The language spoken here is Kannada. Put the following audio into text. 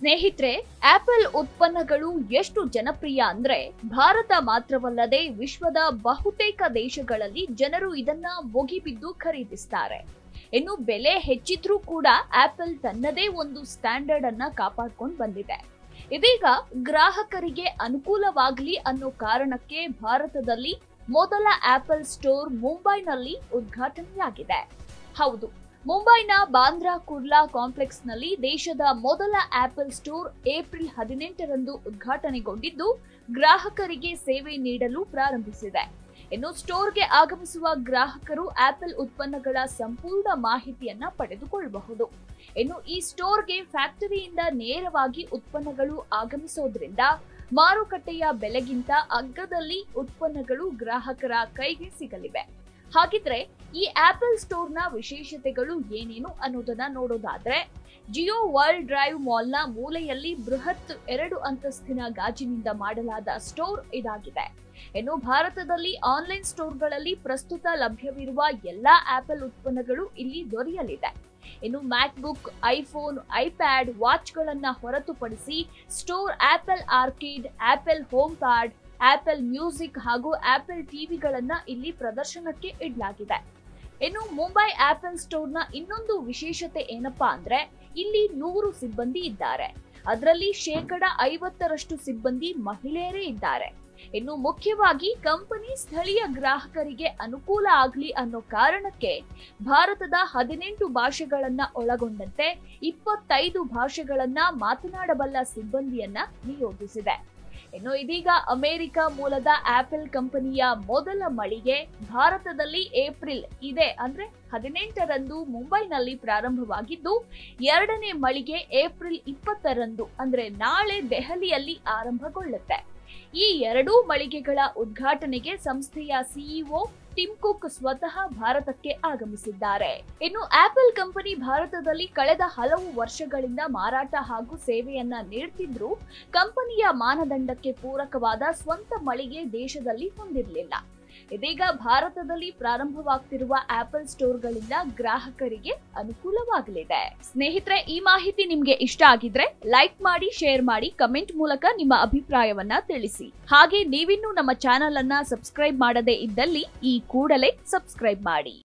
ಸ್ನೇಹಿತರೆ ಆಪಲ್ ಉತ್ಪನ್ನಗಳು ಎಷ್ಟು ಜನಪ್ರಿಯ ಅಂದ್ರೆ ಭಾರತ ಮಾತ್ರವಲ್ಲದೆ ವಿಶ್ವದ ಬಹುತೇಕ ದೇಶಗಳಲ್ಲಿ ಜನರು ಇದನ್ನ ಮುಗಿಬಿದ್ದು ಖರೀದಿಸ್ತಾರೆ ಇನ್ನು ಬೆಲೆ ಹೆಚ್ಚಿದ್ರೂ ಕೂಡ ಆಪಲ್ ತನ್ನದೇ ಒಂದು ಸ್ಟ್ಯಾಂಡರ್ಡ್ ಅನ್ನ ಕಾಪಾಡ್ಕೊಂಡು ಬಂದಿದೆ ಇದೀಗ ಗ್ರಾಹಕರಿಗೆ ಅನುಕೂಲವಾಗಲಿ ಅನ್ನೋ ಕಾರಣಕ್ಕೆ ಭಾರತದಲ್ಲಿ ಮೊದಲ ಆಪಲ್ ಸ್ಟೋರ್ ಮುಂಬೈನಲ್ಲಿ ಉದ್ಘಾಟನೆಯಾಗಿದೆ ಹೌದು ಮುಂಬೈನ ಬಾಂದ್ರಾ ಕುರ್ಲಾ ಕಾಂಪ್ಲೆಕ್ಸ್ನಲ್ಲಿ ದೇಶದ ಮೊದಲ ಆಪಲ್ ಸ್ಟೋರ್ ಏಪ್ರಿಲ್ ಹದಿನೆಂಟರಂದು ಉದ್ಘಾಟನೆಗೊಂಡಿದ್ದು ಗ್ರಾಹಕರಿಗೆ ಸೇವೆ ನೀಡಲು ಪ್ರಾರಂಭಿಸಿದೆ ಇನ್ನು ಸ್ಟೋರ್ಗೆ ಆಗಮಿಸುವ ಗ್ರಾಹಕರು ಆಪಲ್ ಉತ್ಪನ್ನಗಳ ಸಂಪೂರ್ಣ ಮಾಹಿತಿಯನ್ನ ಪಡೆದುಕೊಳ್ಳಬಹುದು ಇನ್ನು ಈ ಸ್ಟೋರ್ಗೆ ಫ್ಯಾಕ್ಟರಿಯಿಂದ ನೇರವಾಗಿ ಉತ್ಪನ್ನಗಳು ಆಗಮಿಸೋದ್ರಿಂದ ಮಾರುಕಟ್ಟೆಯ ಬೆಲೆಗಿಂತ ಅಗ್ಗದಲ್ಲಿ ಉತ್ಪನ್ನಗಳು ಗ್ರಾಹಕರ ಕೈಗೆ ಸಿಗಲಿವೆ ಹಾಗಿದ್ರೆ ಈ ಆಪಲ್ ಸ್ಟೋರ್ನ ವಿಶೇಷತೆಗಳು ಏನೇನು ಅನ್ನೋದನ್ನ ನೋಡೋದಾದ್ರೆ ಜಿಯೋ ವರ್ಲ್ಡ್ ಡ್ರೈವ್ ಮಾಲ್ನ ಮೂಲೆಯಲ್ಲಿ ಬೃಹತ್ ಎರಡು ಅಂತಸ್ತಿನ ಗಾಜಿನಿಂದ ಮಾಡಲಾದ ಸ್ಟೋರ್ ಇದಾಗಿದೆ ಇನ್ನು ಭಾರತದಲ್ಲಿ ಆನ್ಲೈನ್ ಸ್ಟೋರ್ಗಳಲ್ಲಿ ಪ್ರಸ್ತುತ ಲಭ್ಯವಿರುವ ಎಲ್ಲಾ ಆಪಲ್ ಉತ್ಪನ್ನಗಳು ಇಲ್ಲಿ ದೊರೆಯಲಿದೆ ಇನ್ನು ಮ್ಯಾಕ್ಬುಕ್ ಐಫೋನ್ ಐಪ್ಯಾಡ್ ವಾಚ್ಗಳನ್ನ ಹೊರತುಪಡಿಸಿ store Apple arcade Apple HomePod Apple music ಹಾಗೂ ಆಪಲ್ ಟಿವಿಗಳನ್ನ ಇಲ್ಲಿ ಪ್ರದರ್ಶನಕ್ಕೆ ಇಡಲಾಗಿದೆ ಇನ್ನು ಮುಂಬೈ ಆಪಲ್ ಸ್ಟೋರ್ನ ಇನ್ನೊಂದು ವಿಶೇಷತೆ ಏನಪ್ಪಾ ಅಂದ್ರೆ ಇಲ್ಲಿ ನೂರು ಸಿಬ್ಬಂದಿ ಇದ್ದಾರೆ ಅದರಲ್ಲಿ ಶೇಕಡ ಐವತ್ತರಷ್ಟು ಸಿಬ್ಬಂದಿ ಮಹಿಳೆಯರೇ ಇದ್ದಾರೆ ಇನ್ನು ಮುಖ್ಯವಾಗಿ ಕಂಪನಿ ಸ್ಥಳೀಯ ಗ್ರಾಹಕರಿಗೆ ಅನುಕೂಲ ಆಗಲಿ ಅನ್ನೋ ಕಾರಣಕ್ಕೆ ಭಾರತದ ಹದಿನೆಂಟು ಭಾಷೆಗಳನ್ನ ಒಳಗೊಂಡಂತೆ ಇಪ್ಪತ್ತೈದು ಭಾಷೆಗಳನ್ನ ಮಾತನಾಡಬಲ್ಲ ಸಿಬ್ಬಂದಿಯನ್ನ ನಿಯೋಜಿಸಿದೆ ಇನ್ನು ಇದೀಗ ಅಮೆರಿಕ ಮೂಲದ ಆಪಲ್ ಕಂಪನಿಯ ಮೊದಲ ಮಳಿಗೆ ಭಾರತದಲ್ಲಿ ಏಪ್ರಿಲ್ ಇದೆ ಅಂದ್ರೆ ಹದಿನೆಂಟರಂದು ಮುಂಬೈನಲ್ಲಿ ಪ್ರಾರಂಭವಾಗಿದ್ದು ಎರಡನೇ ಮಳಿಗೆ ಏಪ್ರಿಲ್ ಇಪ್ಪತ್ತರಂದು ಅಂದ್ರೆ ನಾಳೆ ದೆಹಲಿಯಲ್ಲಿ ಆರಂಭಗೊಳ್ಳುತ್ತೆ ಈ ಎರಡೂ ಮಳಿಗೆಗಳ ಉದ್ಘಾಟನೆಗೆ ಸಂಸ್ಥೆಯ ಸಿಇಒ ಟಿಮ್ ಕುಕ್ ಸ್ವತಃ ಭಾರತಕ್ಕೆ ಆಗಮಿಸಿದ್ದಾರೆ ಇನ್ನು ಆಪಲ್ ಕಂಪನಿ ಭಾರತದಲ್ಲಿ ಕಳೆದ ಹಲವು ವರ್ಷಗಳಿಂದ ಮಾರಾಟ ಹಾಗೂ ಸೇವೆಯನ್ನ ನೀಡ್ತಿದ್ರು ಕಂಪನಿಯ ಮಾನದಂಡಕ್ಕೆ ಪೂರಕವಾದ ಸ್ವಂತ ಮಳಿಗೆ ದೇಶದಲ್ಲಿ ಹೊಂದಿರಲಿಲ್ಲ ಇದೀಗ ಭಾರತದಲ್ಲಿ ಪ್ರಾರಂಭವಾಗ್ತಿರುವ ಆಪಲ್ ಸ್ಟೋರ್ಗಳಿಂದ ಗ್ರಾಹಕರಿಗೆ ಅನುಕೂಲವಾಗಲಿದೆ ಸ್ನೇಹಿತರೆ ಈ ಮಾಹಿತಿ ನಿಮ್ಗೆ ಇಷ್ಟ ಆಗಿದ್ರೆ ಲೈಕ್ ಮಾಡಿ ಶೇರ್ ಮಾಡಿ ಕಮೆಂಟ್ ಮೂಲಕ ನಿಮ್ಮ ಅಭಿಪ್ರಾಯವನ್ನ ತಿಳಿಸಿ ಹಾಗೆ ನೀವಿನ್ನೂ ನಮ್ಮ ಚಾನೆಲ್ ಅನ್ನ ಸಬ್ಸ್ಕ್ರೈಬ್ ಮಾಡದೇ ಇದ್ದಲ್ಲಿ ಈ ಕೂಡಲೇ ಸಬ್ಸ್ಕ್ರೈಬ್ ಮಾಡಿ